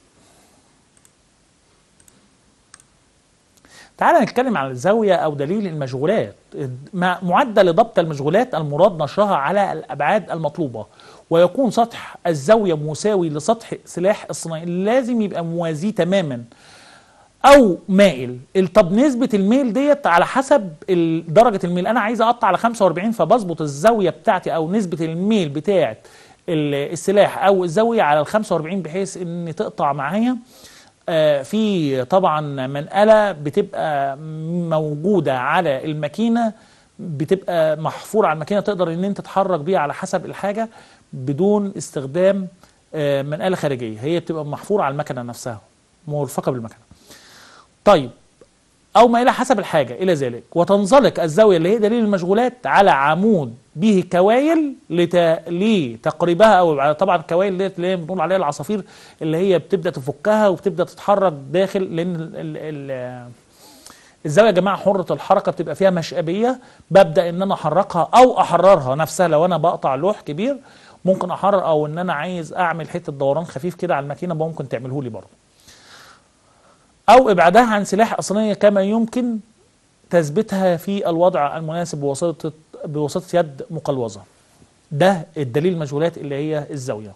تعال نتكلم عن الزاوية أو دليل المشغولات مع- معدل ضبط المشغولات المراد نشرها على الأبعاد المطلوبة ويكون سطح الزاوية مساوي لسطح سلاح الصناعي لازم يبقى موازي تماما او مائل ال- طب نسبه الميل ديت على حسب ال- درجه الميل انا عايز اقطع على 45 فبظبط الزاويه بتاعتي او نسبه الميل بتاعت ال- السلاح او الزاويه على ال 45 بحيث ان تقطع معايا آه، في طبعا منقله بتبقى موجوده على الماكينه بتبقى محفوره على الماكينه تقدر ان انت تتحرك بيها على حسب الحاجه بدون استخدام آه، منقله خارجيه هي بتبقى محفوره على المكنه نفسها مرفقه بالمكنه طيب او ما الى حسب الحاجه الى ذلك وتنزلق الزاويه اللي هي دليل المشغولات على عمود به كوايل لت... لتقريبها او على- طبعا الكوايل ديت اللي هي بنقول عليها العصافير اللي هي بتبدا تفكها وبتبدا تتحرك داخل لان ال... ال... ال... الزاويه يا جماعه حره الحركه بتبقى فيها مشابيه ببدا ان انا احركها او احررها نفسها لو انا بقطع لوح كبير ممكن احرر او ان انا عايز اعمل حته دوران خفيف كده على الماكينه ممكن تعمله لي برضه أو إبعادها عن سلاح أصلية كما يمكن تثبيتها في الوضع المناسب بواسطة بواسطة يد مقلوظة ده الدليل المشغولات اللي هي الزاوية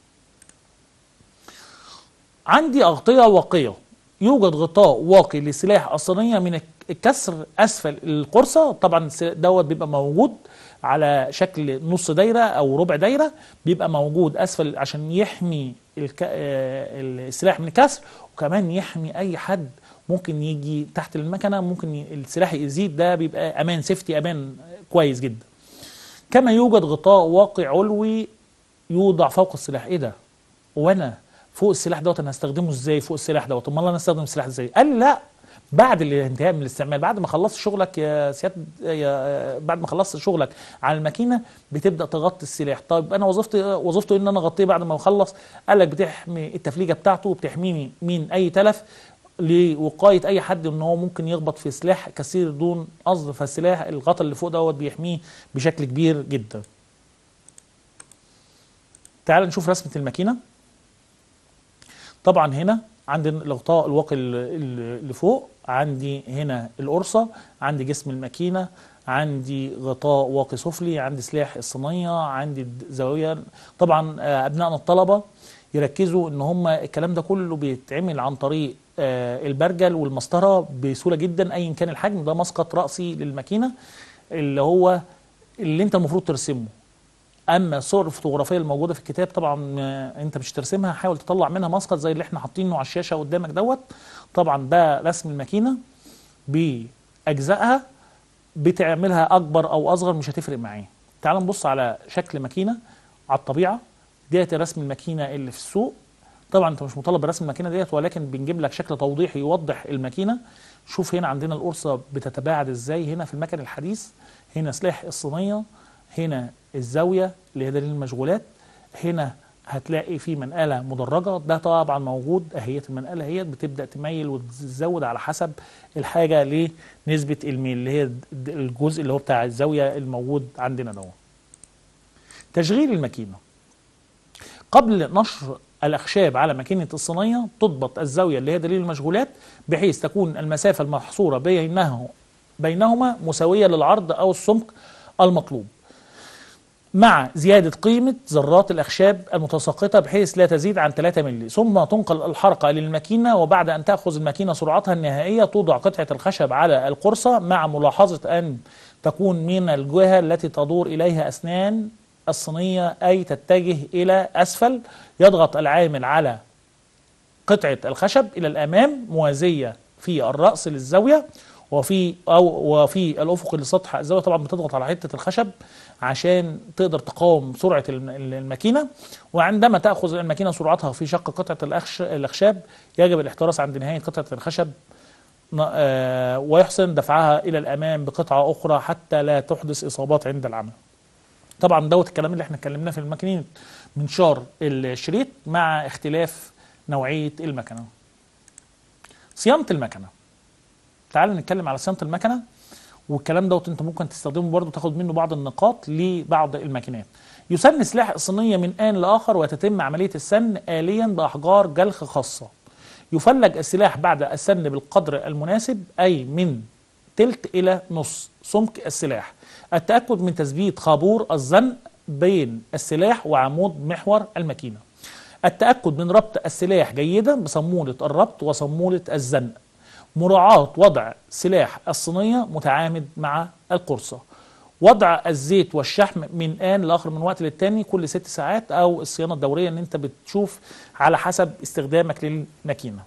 عندي أغطية واقية يوجد غطاء واقي لسلاح الصينية من الكسر أسفل القرصة طبعا الس- دوت بيبقى موجود على شكل نص دايرة أو ربع دايرة بيبقى موجود أسفل عشان يحمي الك... آه، السلاح من الكسر وكمان يحمي أي حد ممكن يجي تحت المكنة ممكن ي... السلاح يزيد ده بيبقى أمان سيفتي أمان كويس جدا كما يوجد غطاء واقي علوي يوضع فوق السلاح ايه ده وانا فوق السلاح دوت انا هستخدمه ازاي فوق السلاح دوت امال انا استخدم السلاح ازاي قال لي لا بعد الانتهاء من الاستعمال بعد ما خلصت شغلك يا سياد يا بعد ما خلصت شغلك على الماكينه بتبدا تغطي السلاح طيب انا وظيفتي وظيفته ان انا اغطيه بعد ما اخلص قال لك بتحمي التفليجه بتاعته وبتحميني من اي تلف لوقايه اي حد ان هو ممكن يخبط في سلاح كثير دون قصد فالسلاح الغطا اللي فوق دوت بيحميه بشكل كبير جدا تعال نشوف رسمه الماكينه طبعا هنا عندي الغطاء الواقي ال- ال- اللي فوق عندي هنا القرصة عندي جسم الماكينة عندي غطاء واقي سفلي عندي سلاح الصينية عندي زاوية طبعا آه، أبنائنا الطلبة يركزوا ان هم الكلام ده كله بيتعمل عن طريق آه، البرجل والمسطرة بسهولة جدا ايا كان الحجم ده مسقط رأسي للماكينة اللي هو اللي انت المفروض ترسمه اما الصور الفوتوغرافيه الموجوده في الكتاب طبعا آه، انت مش ترسمها حاول تطلع منها مسقط زي اللي احنا حاطينه على الشاشه قدامك دوت طبعا ده رسم الماكينه باجزائها بتعملها اكبر او اصغر مش هتفرق معايا تعال نبص على شكل ماكينه على الطبيعه ديت رسم الماكينه اللي في السوق طبعا انت مش مطالب برسم الماكينه ديت ولكن بنجيب لك شكل توضيحي يوضح الماكينه شوف هنا عندنا القرصه بتتباعد ازاي هنا في المكن الحديث هنا سلاح الصينيه هنا الزاويه اللي هي دليل المشغولات هنا هتلاقي في منقله مدرجه ده طبعا موجود اهيت المنقله هي بتبدا تميل وتزود على حسب الحاجه لنسبه الميل اللي هي الجزء اللي هو بتاع الزاويه الموجود عندنا ده تشغيل الماكينه قبل نشر الاخشاب على ماكينه الصينيه تضبط الزاويه اللي هي دليل المشغولات بحيث تكون المسافه المحصوره بينه بينهما مساويه للعرض او السمك المطلوب مع زيادة قيمة ذرات الأخشاب المتساقطة بحيث لا تزيد عن 3 مللي ثم تنقل الحركة للماكينة وبعد أن تأخذ الماكينة سرعتها النهائية توضع قطعة الخشب على القرصة مع ملاحظة أن تكون من الجهة التي تدور إليها أسنان الصينية أي تتجه إلى أسفل يضغط العامل على قطعة الخشب إلى الأمام موازية في الرأس للزاوية وفي أو وفي الأفق لسطح الزاوية طبعا بتضغط على حتة الخشب عشان تقدر تقاوم سرعة الماكينة وعندما تأخذ الماكينة سرعتها في شق قطعة الأخشاب يجب الاحتراس عند نهاية قطعة الخشب ويحسن دفعها إلى الأمام بقطعة أخرى حتى لا تحدث إصابات عند العمل طبعا دوت الكلام اللي احنا اتكلمناه في الماكينة منشار الشريط مع اختلاف نوعية المكنة صيانة المكنة تعال نتكلم على صيانة المكنة والكلام دوت انت ممكن تستخدمه برضه تاخد منه بعض النقاط لبعض الماكينات يسن سلاح الصينية من آن لآخر وتتم عملية السن آليا بأحجار جلخ خاصة يفلج السلاح بعد السن بالقدر المناسب أي من تلت إلى نص سمك السلاح التأكد من تثبيت خابور الزن بين السلاح وعمود محور الماكينة التأكد من ربط السلاح جيدا بصمولة الربط وصمولة الزنق مراعاة وضع سلاح الصينية متعامد مع القرصة وضع الزيت والشحم من آن لآخر من وقت للتاني كل ست ساعات أو الصيانة الدورية اللي أنت بتشوف على حسب استخدامك للماكينة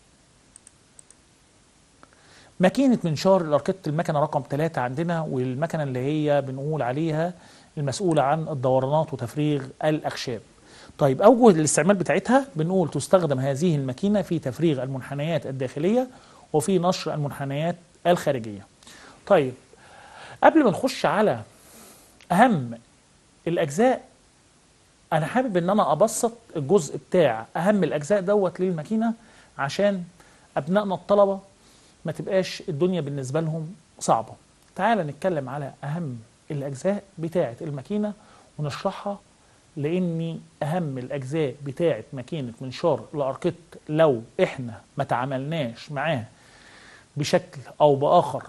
ماكينة منشار الأركيدة المكنة رقم ثلاثة عندنا والمكنة اللي هي بنقول عليها المسؤولة عن الدورانات وتفريغ الأخشاب طيب أوجه الاستعمال بتاعتها بنقول تستخدم هذه الماكينة في تفريغ المنحنيات الداخلية وفي نشر المنحنيات الخارجية طيب قبل ما نخش على أهم الأجزاء أنا حابب إن أنا أبسط الجزء بتاع أهم الأجزاء دوت للماكينة عشان أبنائنا الطلبة ما تبقاش الدنيا بالنسبة لهم صعبة تعال نتكلم على أهم الأجزاء بتاعة الماكينة ونشرحها لأن أهم الأجزاء بتاعة ماكينة منشار الأركيت لو إحنا ما تعاملناش معاها بشكل أو بآخر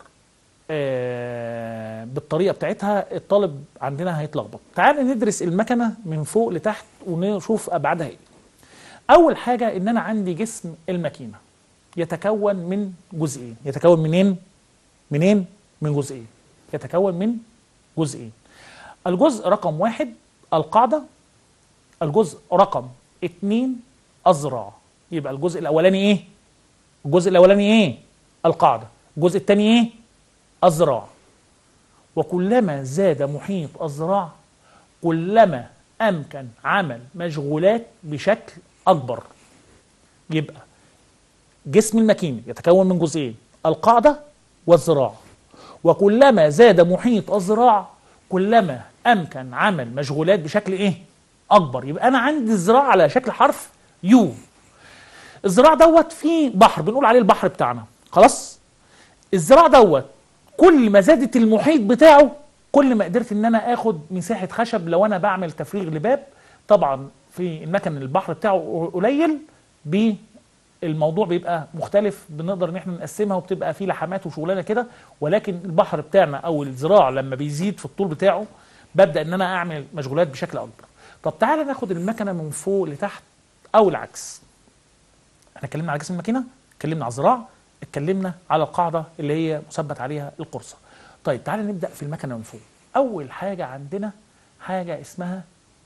آه بالطريقة بتاعتها الطالب عندنا هيتلخبط تعال ندرس المكنة من فوق لتحت ونشوف أبعادها إيه أول حاجة إن أنا عندي جسم الماكينة يتكون من جزئين يتكون منين؟ منين؟ من جزئين يتكون من جزئين الجزء رقم واحد القاعدة الجزء رقم اتنين الذراع يبقى الجزء الأولاني إيه؟ الجزء الأولاني إيه؟ القاعدة الجزء الثاني إيه؟ الذراع وكلما زاد محيط الذراع كلما أمكن عمل مشغولات بشكل أكبر يبقى جسم الماكينة يتكون من جزئين القاعدة والذراع وكلما زاد محيط الذراع كلما أمكن عمل مشغولات بشكل إيه؟ أكبر يبقى أنا عندي الذراع على شكل حرف يو الذراع دوت فيه بحر بنقول عليه البحر بتاعنا خلاص الذراع دوت كل ما زادت المحيط بتاعه كل ما قدرت ان انا اخد مساحه خشب لو انا بعمل تفريغ لباب طبعا في المكن البحر بتاعه قليل الموضوع بيبقى مختلف بنقدر ان احنا نقسمها وبتبقى في لحمات وشغلانه كده ولكن البحر بتاعنا او الذراع لما بيزيد في الطول بتاعه ببدا ان انا اعمل مشغولات بشكل اكبر طب تعالى ناخد المكنه من فوق لتحت او العكس احنا اتكلمنا على جسم الماكينه اتكلمنا على الذراع اتكلمنا على القاعده اللي هي مثبت عليها القرصه طيب تعالى نبدا في المكنه من فوق اول حاجه عندنا حاجه اسمها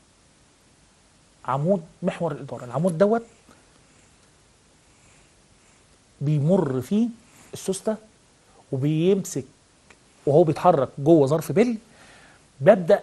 عمود محور الاداره العمود دوت بيمر فيه السوسته وبيمسك وهو بيتحرك جوه ظرف بل ببدا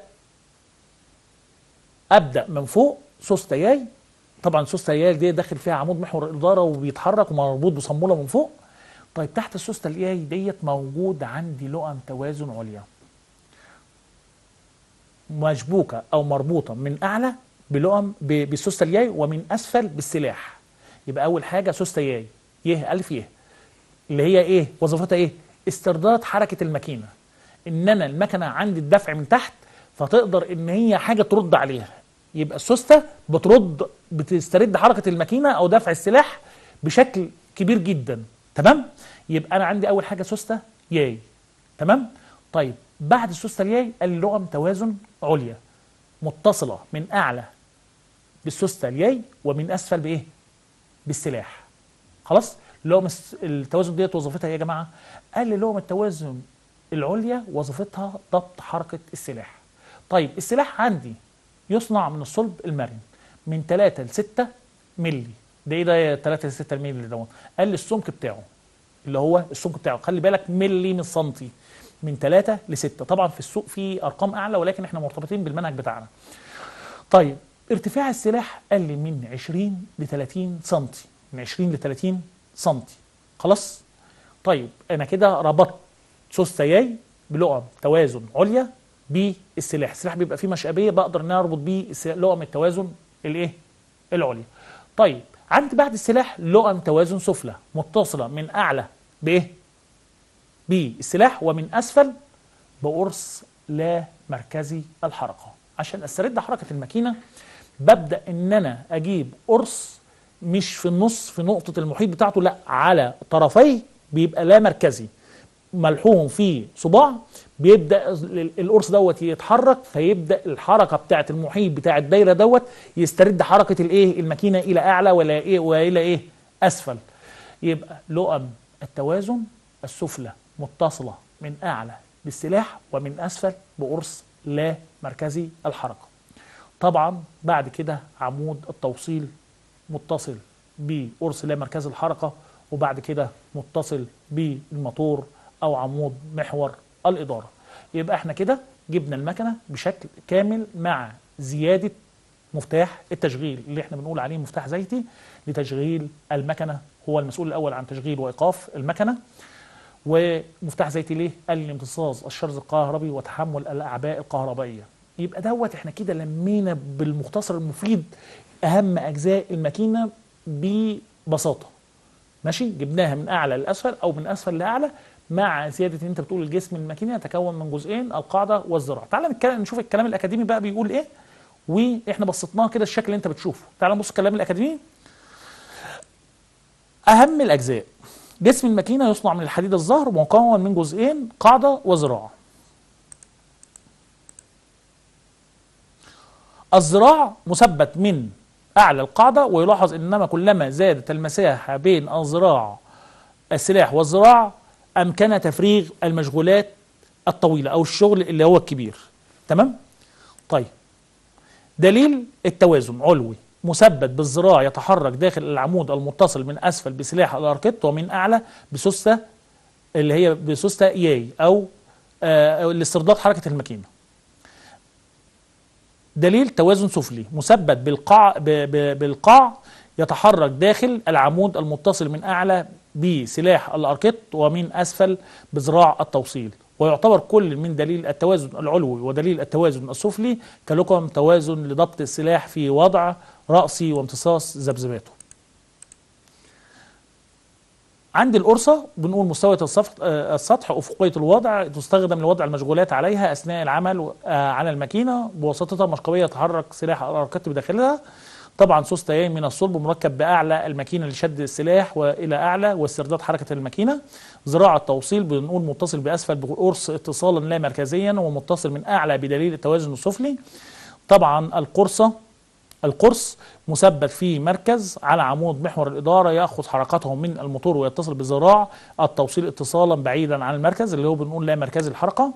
ابدا من فوق سوسته جاي طبعا سوسته جاي دي داخل فيها عمود محور الاداره وبيتحرك ومربوط بصاموله من فوق طيب تحت السوسته الجاي ديت موجود عندي لقم توازن عليا مشبوكه او مربوطه من اعلى بلقم ب- بالسوسته الياي ومن اسفل بالسلاح يبقى اول حاجه سوسته ياي يه الف يه اللي هي ايه وظيفتها ايه استرداد حركه الماكينه ان انا المكنه عندي الدفع من تحت فتقدر ان هي حاجه ترد عليها يبقى السوسته بترد بتسترد حركه الماكينه او دفع السلاح بشكل كبير جدا تمام يبقى انا عندي اول حاجه سوسته ياي تمام طيب بعد السوسته الياي قال لي لقم توازن عليا متصله من اعلى بالسوسته الياي ومن اسفل بايه بالسلاح خلاص لقم الس- التوازن ديت وظيفتها ايه يا جماعه قال لي لقم التوازن العليا وظيفتها ضبط حركه السلاح طيب السلاح عندي يصنع من الصلب المرن من 3 ل 6 مللي ده ايه ده 3 ل 6 مللي ده قال لي السمك بتاعه اللي هو السمك بتاعه خلي بالك ملي من سنتي من 3 ل 6 طبعا في السوق في ارقام اعلى ولكن احنا مرتبطين بالمنهج بتاعنا طيب ارتفاع السلاح قال لي من 20 ل 30 سنتي من 20 ل 30 سنتي خلاص طيب انا كده ربطت سوستياي بلقم توازن عليا بالسلاح السلاح بيبقى فيه مشابيه بقدر ان انا اربط بيه الس- لقم التوازن الايه العليا طيب عندي بعد السلاح لقم توازن سفلى متصله من اعلى بايه بالسلاح ومن اسفل بقرص لا مركزي الحركه عشان استرد حركه الماكينه ببدا ان انا اجيب قرص مش في النص في نقطه المحيط بتاعته لا على طرفيه بيبقى لا مركزي ملحوم فيه صباع بيبدا ال- القرص دوت يتحرك فيبدا الحركه بتاعه المحيط بتاع الدايره دوت يسترد حركه الايه الماكينه الى اعلى ولا ايه والى ايه اسفل يبقى لقم التوازن السفلى متصله من اعلى بالسلاح ومن اسفل بقرص لا مركزي الحركه طبعا بعد كده عمود التوصيل متصل بقرص لا مركزي الحركه وبعد كده متصل بالموتور او عمود محور الاداره يبقى احنا كده جبنا المكنه بشكل كامل مع زياده مفتاح التشغيل اللي احنا بنقول عليه مفتاح زيتي لتشغيل المكنه هو المسؤول الاول عن تشغيل وايقاف المكنه ومفتاح زيتي ليه؟ قال لي امتصاص الشرز الكهربي وتحمل الاعباء الكهربائيه. يبقى دوت احنا كده لمينا بالمختصر المفيد اهم اجزاء الماكينه ببساطه. ماشي؟ جبناها من اعلى لاسفل او من اسفل لاعلى مع زياده ان انت بتقول الجسم الماكينه يتكون من جزئين القاعده والذراع. تعال نتكلم نشوف الكلام الاكاديمي بقى بيقول ايه واحنا بسطناه كده الشكل اللي انت بتشوفه. تعال نبص الكلام الاكاديمي. اهم الاجزاء جسم الماكينه يصنع من الحديد الزهر مكون من جزئين قاعده وذراع الذراع مثبت من اعلى القاعده ويلاحظ انما كلما زادت المساحه بين الذراع السلاح والذراع امكن تفريغ المشغولات الطويله او الشغل اللي هو الكبير تمام طيب دليل التوازن علوي مثبت بالذراع يتحرك داخل العمود المتصل من اسفل بسلاح الاركيت ومن اعلى بسوسته اللي هي بسوسته ياي او آه لاسترداد حركه الماكينه. دليل توازن سفلي مثبت بالقاع ب- ب- بالقاع يتحرك داخل العمود المتصل من اعلى بسلاح الاركيت ومن اسفل بذراع التوصيل ويعتبر كل من دليل التوازن العلوي ودليل التوازن السفلي كلكم توازن لضبط السلاح في وضع رأسي وامتصاص ذبذباته عند القرصة بنقول مستوية السطح, آه، السطح أفقية الوضع تستخدم لوضع المشغولات عليها أثناء العمل آه، على الماكينة بواسطتها مشقوية يتحرك سلاح الأركات بداخلها طبعا سوس تيام من الصلب مركب بأعلى الماكينة لشد السلاح وإلى أعلى واسترداد حركة الماكينة ذراع التوصيل بنقول متصل بأسفل بقرص اتصالا لا مركزيا ومتصل من أعلى بدليل التوازن السفلي طبعا القرصة القرص مثبت في مركز على عمود محور الإدارة يأخذ حركته من الموتور ويتصل بذراع التوصيل اتصالا بعيدا عن المركز اللي هو بنقول لا مركزي الحركة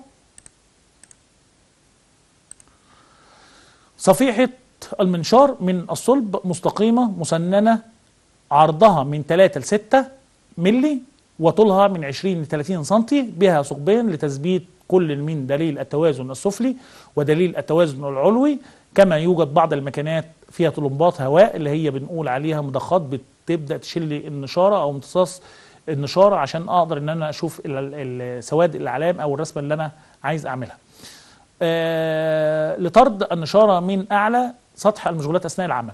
صفيحة المنشار من الصلب مستقيمة مسننة عرضها من 3 ل 6 ملي وطولها من 20 ل 30 سنتي بها ثقبين لتثبيت كل من دليل التوازن السفلي ودليل التوازن العلوي كما يوجد بعض المكانات فيها طلمبات هواء اللي هي بنقول عليها مضخات بتبدا تشيل لي النشاره او امتصاص النشاره عشان اقدر ان انا اشوف ال- ال- سواد الاعلام او الرسمه اللي انا عايز اعملها. آه لطرد النشاره من اعلى سطح المشغولات اثناء العمل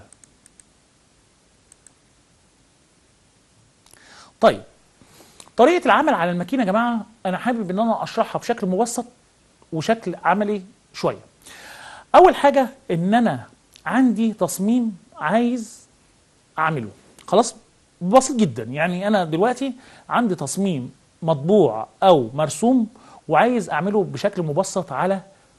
طيب طريقه العمل على الماكينه يا جماعه انا حابب ان انا اشرحها بشكل مبسط وشكل عملي شويه اول حاجه ان انا عندي تصميم عايز اعمله خلاص بسيط جدا يعني انا دلوقتي عندي تصميم مطبوع او مرسوم وعايز اعمله بشكل مبسط على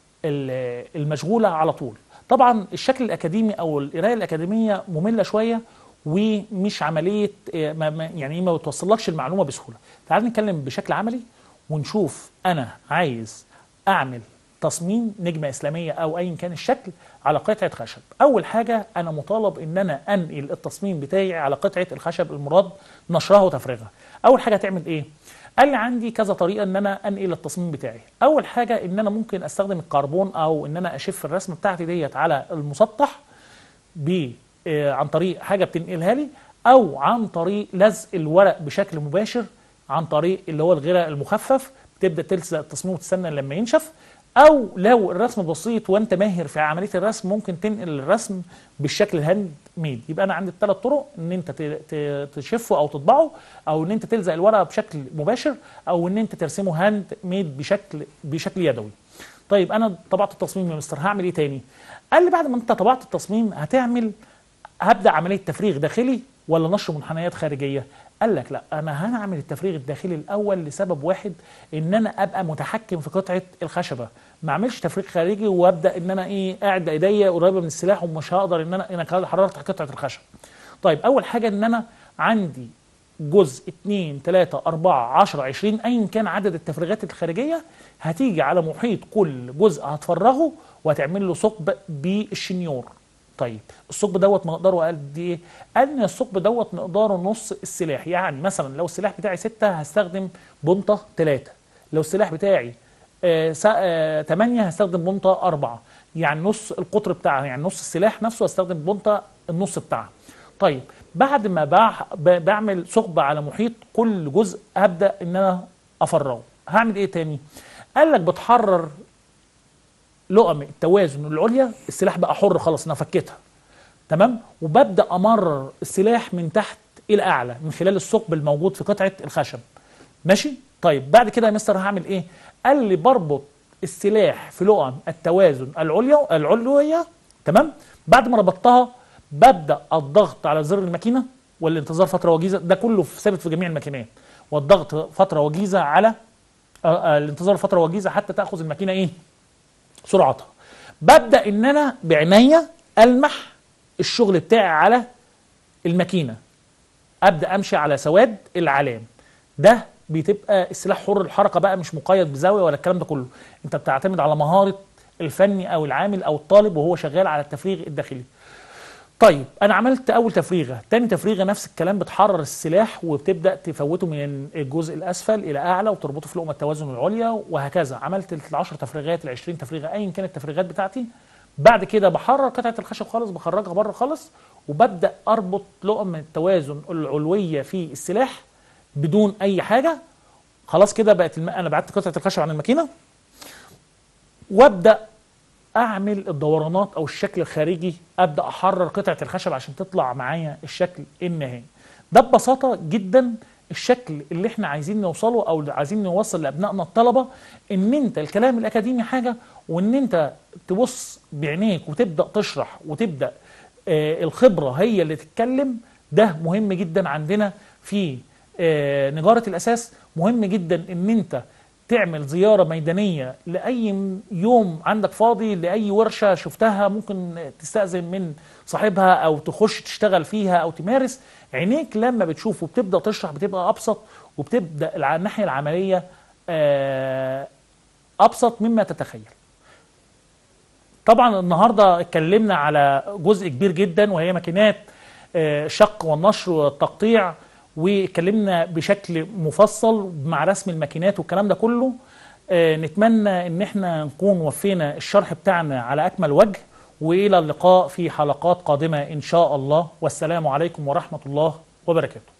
ال- المشغوله على طول طبعا الشكل الاكاديمي او القرايه الاكاديميه ممله شويه ومش عمليه آه، ما ما- يعني ما بتوصلكش المعلومه بسهوله تعال نتكلم بشكل عملي ونشوف انا عايز اعمل تصميم نجمه اسلاميه او ايا كان الشكل على قطعه خشب اول حاجه انا مطالب ان انا انقل التصميم بتاعي على قطعه الخشب المراد نشرها وتفريغها اول حاجه تعمل ايه قال لي عندي كذا طريقه ان انا انقل التصميم بتاعي اول حاجه ان انا ممكن استخدم الكربون او ان انا اشف الرسمه بتاعتي ديت على المسطح ب آه، عن طريق حاجه بتنقلها لي او عن طريق لزق الورق بشكل مباشر عن طريق اللي هو الغلاء المخفف بتبدا تلزق التصميم وتستنى لما ينشف او لو الرسم بسيط وانت ماهر في عمليه الرسم ممكن تنقل الرسم بالشكل الهاند ميد يبقى انا عندي الثلاث طرق ان انت ت- ت- تشفه او تطبعه او ان انت تلزق الورقه بشكل مباشر او ان انت ترسمه هاند ميد بشكل بشكل يدوي طيب انا طبعت التصميم يا مستر هعمل ايه تاني قال لي بعد ما انت طبعت التصميم هتعمل هبدا عمليه تفريغ داخلي ولا نشر منحنيات خارجيه قال لك لا انا هنعمل التفريغ الداخلي الاول لسبب واحد ان انا ابقى متحكم في قطعه الخشبه ما اعملش تفريغ خارجي وابدا ان انا ايه قاعد ايديا قريبه من السلاح ومش هقدر ان انا انا كده حررت قطعه الخشب طيب اول حاجه ان انا عندي جزء 2 3 4 10 20 ايا كان عدد التفريغات الخارجيه هتيجي على محيط كل جزء هتفرغه وهتعمل له ثقب بالشنيور طيب الثقب دوت مقداره قد ايه؟ قال ان الثقب دوت مقداره نص السلاح يعني مثلا لو السلاح بتاعي 6 هستخدم بنطه 3 لو السلاح بتاعي 8 هستخدم بنطه 4 يعني نص القطر بتاعها يعني نص السلاح نفسه هستخدم بنطه النص بتاعها طيب بعد ما بع- ب- بعمل ثقب على محيط كل جزء هبدا ان انا افرغه هعمل ايه تاني قال لك بتحرر لقم التوازن العليا السلاح بقى حر خلاص انا فكيتها تمام وببدا امرر السلاح من تحت الى اعلى من خلال الثقب الموجود في قطعه الخشب ماشي طيب بعد كده يا مستر هعمل ايه قال لي بربط السلاح في لقم التوازن العليا العلويه تمام بعد ما ربطتها ببدا الضغط على زر الماكينه والانتظار فتره وجيزه ده كله في- ثابت في جميع الماكينات والضغط فتره وجيزه على آه، آه، الانتظار فتره وجيزه حتى تاخذ الماكينه ايه سرعتها ببدا ان انا بعناية المح الشغل بتاعي على الماكينه ابدا امشي على سواد العلام ده بتبقى السلاح حر الحركه بقى مش مقيد بزاويه ولا الكلام ده كله انت بتعتمد على مهاره الفني او العامل او الطالب وهو شغال على التفريغ الداخلي طيب انا عملت اول تفريغه تاني تفريغه نفس الكلام بتحرر السلاح وبتبدا تفوته من الجزء الاسفل الى اعلى وتربطه في لقمه التوازن العليا وهكذا عملت ال 10 تفريغات ال 20 تفريغه ايا كانت التفريغات بتاعتي بعد كده بحرر قطعه الخشب خالص بخرجها بره خالص وببدا اربط لقمه التوازن العلويه في السلاح بدون اي حاجه خلاص كده بقت الم... انا بعدت قطعه الخشب عن الماكينه وابدا اعمل الدورانات او الشكل الخارجي ابدا احرر قطعه الخشب عشان تطلع معايا الشكل النهائي ده ببساطه جدا الشكل اللي احنا عايزين نوصله او اللي عايزين نوصل لابنائنا الطلبه ان انت الكلام الاكاديمي حاجه وان انت تبص بعينيك وتبدا تشرح وتبدا آه الخبره هي اللي تتكلم ده مهم جدا عندنا في آه نجاره الاساس مهم جدا ان انت تعمل زيارة ميدانية لأي يوم عندك فاضي لأي ورشة شفتها ممكن تستأذن من صاحبها أو تخش تشتغل فيها أو تمارس عينيك لما بتشوف وبتبدأ تشرح بتبقى أبسط وبتبدأ الع- الناحية العملية آه، أبسط مما تتخيل طبعا النهارده اتكلمنا على جزء كبير جدا وهي ماكينات آه، الشق والنشر والتقطيع واتكلمنا بشكل مفصل مع رسم الماكينات والكلام ده كله آه، نتمنى ان احنا نكون وفينا الشرح بتاعنا على اكمل وجه والى اللقاء في حلقات قادمه ان شاء الله والسلام عليكم ورحمه الله وبركاته